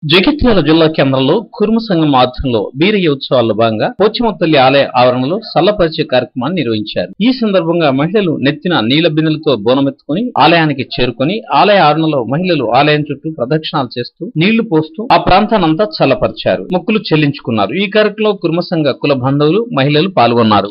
జగిత్యాల జిల్లా కేంద్రంలో కురుమ సంఘం ఆధ్వర్యంలో వీరయ్య ఉత్సవాల్లో భాగంగా పోచిమతల్లి ఆలయ ఆవరణలో సల్లపరిచే కార్యక్రమాన్ని నిర్వహించారు ఈ సందర్భంగా మహిళలు నెత్తిన నీళ్ల బిందెలతో బోనమెత్తుకుని ఆలయానికి చేరుకొని ఆలయ ఆవరణలో మహిళలు ఆలయం చుట్టూ ప్రదక్షిణాలు చేస్తూ నీళ్లు పోస్తూ ఆ ప్రాంతానంతా చల్లపరిచారు మొక్కులు చెల్లించుకున్నారు ఈ కార్యక్రమంలో కురుమ సంఘ కుల బంధువులు మహిళలు పాల్గొన్నారు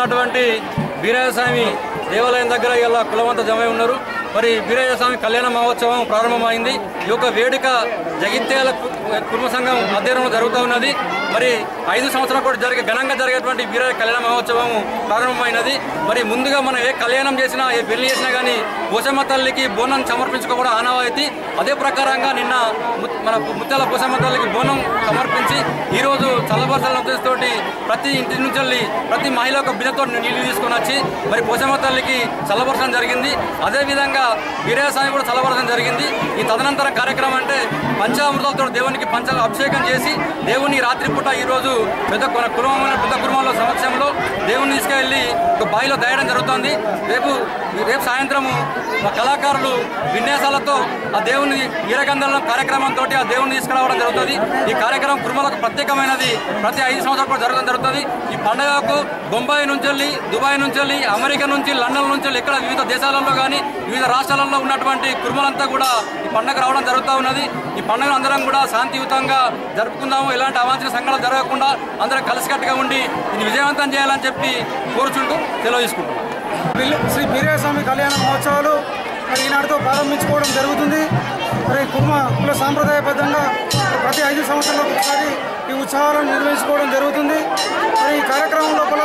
ఉన్నటువంటి వీరయ్య స్వామి దేవాలయం దగ్గర ఇలా కులమంతా జమై ఉన్నారు మరి వీరయ్య స్వామి కళ్యాణ మహోత్సవం ప్రారంభమైంది ఈ యొక్క వేడుక జగిత్యాల కు- కుటుంబ సంఘం ఆధ్వర్యంలో జరుగుతూ ఉన్నది మరి ఐదు సంవత్సరాల కూడా జరిగే ఘనంగా జరిగేటువంటి వీరయ్య కళ్యాణ మహోత్సవం ప్రారంభమైనది మరి ముందుగా మనం ఏ కళ్యాణం చేసినా ఏ పెళ్లి చేసినా కానీ పోసమ్మ తల్లికి బోనం సమర్పించుకోవడం ఆనవాయితీ అదే ప్రకారంగా నిన్న ము- మన ముత్యాల పోసమ్మ తల్లికి బోనం సమర్పించి ఈ రోజు చల్లబరసల ఉద్దేశంతోటి ప్రతి ఇంటి నుంచి వెళ్ళి ప్రతి మహిళ ఒక బియ్యంతో నీళ్లు తీసుకొని వచ్చి మరి పోసమ్మ తల్లికి చల్లబరచడం జరిగింది అదే విధంగా వీరయ్య స్వామి కూడా చల్లబరచడం జరిగింది ఈ తదనంతరం కార్యక్రమం అంటే పంచామృతాలతో దేవునికి పంచ అభిషేకం చేసి దేవుని రాత్రిపూట ఈ రోజు పెద్ద మన కుటుంబమైన పెద్ద కుటుంబంలో సమక్షంలో దేవుని తీసుకెళ్లి ఒక బావిలో దాయడం జరుగుతుంది రేపు రేపు సాయంత్రము మా కళాకారులు విన్యాసాలతో ఆ దేవుని వీరగంధర్వం కార్యక్రమంతో ఆ దేవుని తీసుకురావడం జరుగుతుంది ఈ కార్యక్రమం కుటుంబాలకు ప్రత్యేకమైనది ప్రతి ఐదు సంవత్సరాలు కూడా జరగడం జరుగుతుంది ఈ పండుగకు బొంబాయి నుంచి వెళ్ళి దుబాయ్ నుంచి వెళ్ళి అమెరికా నుంచి లండన్ నుంచి వెళ్ళి ఇక్కడ వివిధ దేశాలలో కానీ వివిధ రాష్ట్రాలలో ఉన్నటువంటి కుటుంబాలంతా కూడా ఈ పండుగ రావడం జరుగుతూ ఉన్నది ఈ పండుగను అందరం కూడా శాంతియుతంగా జరుపుకుందాము ఎలాంటి అవాంఛన సంఘటనలు జరగకుండా అందరం కలిసికట్టుగా ఉండి ఇది విజయవంతం చేయాలని చెప్పి కోరుచుంటూ సెలవు తీసుకుంటున్నాం బిల్- శ్రీ వీరస్వామి కళ్యాణ మహోత్సవాలు మరి ఈనాటితో ప్రారంభించుకోవడం జరుగుతుంది మరి కుర్మ కుల సాంప్రదాయబద్ధంగా ప్రతి ఐదు సంవత్సరాలకు ఒకసారి ఈ ఉత్సవాలను నిర్వహించుకోవడం జరుగుతుంది మరి ఈ కార్యక్రమం లోపల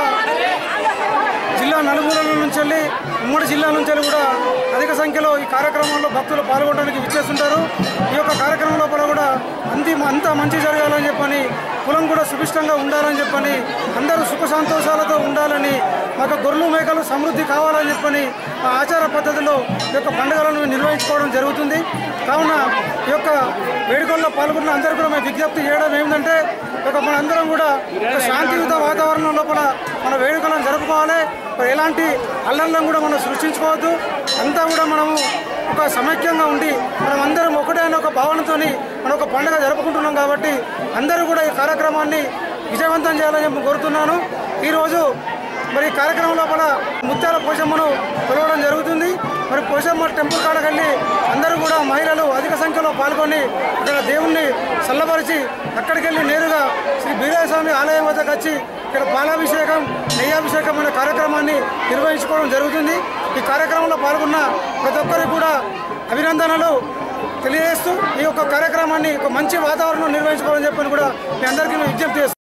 జిల్లా నలుమూలల నుంచి వెళ్ళి ఉమ్మడి జిల్లా నుంచి వెళ్ళి కూడా అధిక సంఖ్యలో ఈ కార్యక్రమంలో భక్తులు పాల్గొనడానికి విచ్చేస్తుంటారు ఈ యొక్క కార్యక్రమం లోపల కూడా అంతి అంతా మంచి జరగాలని చెప్పని కులం కూడా సుభిష్టంగా ఉండాలని చెప్పని అందరూ సుఖ సంతోషాలతో ఉండాలని మాకు గొర్రెలు మేకలు సమృద్ధి కావాలని చెప్పని ఆ ఆచార పద్ధతిలో ఈ యొక్క పండుగలను నిర్వహించుకోవడం జరుగుతుంది కావున ఈ యొక్క వేడుకల్లో పాల్గొన్న అందరూ కూడా మేము విజ్ఞప్తి చేయడం ఏమిటంటే ఈ యొక్క మనందరం కూడా ఒక శాంతియుత వాతావరణం లోపల మన వేడుకలను జరుపుకోవాలి మరి ఎలాంటి అల్లర్లను కూడా మనం సృష్టించుకోవద్దు అంతా కూడా మనము ఒక సమైక్యంగా ఉండి మనం అందరం ఒకటే అనే ఒక భావనతోని మనం ఒక పండుగ జరుపుకుంటున్నాం కాబట్టి అందరూ కూడా ఈ కార్యక్రమాన్ని విజయవంతం చేయాలని చెప్పి కోరుతున్నాను ఈరోజు మరి ఈ కార్యక్రమం లోపల ముత్యాల పోషమ్మను కొలవడం జరుగుతుంది మరి పోషమ్మ టెంపుల్ కాడకి వెళ్ళి అందరూ కూడా మహిళలు అధిక సంఖ్యలో పాల్గొని ఇక్కడ దేవుణ్ణి చల్లబరిచి అక్కడికి వెళ్ళి నేరుగా శ్రీ బీరయ్య స్వామి ఆలయం వద్దకు వచ్చి ఇక్కడ పాలాభిషేకం నెయ్యాభిషేకం అనే కార్యక్రమాన్ని నిర్వహించుకోవడం జరుగుతుంది ఈ కార్యక్రమంలో పాల్గొన్న ప్రతి ఒక్కరికి కూడా అభినందనలు తెలియజేస్తూ ఈ యొక్క కార్యక్రమాన్ని ఒక మంచి వాతావరణం నిర్వహించుకోవాలని చెప్పని కూడా మీ అందరికీ మేము విజ్ఞప్తి చేస్తున్నాం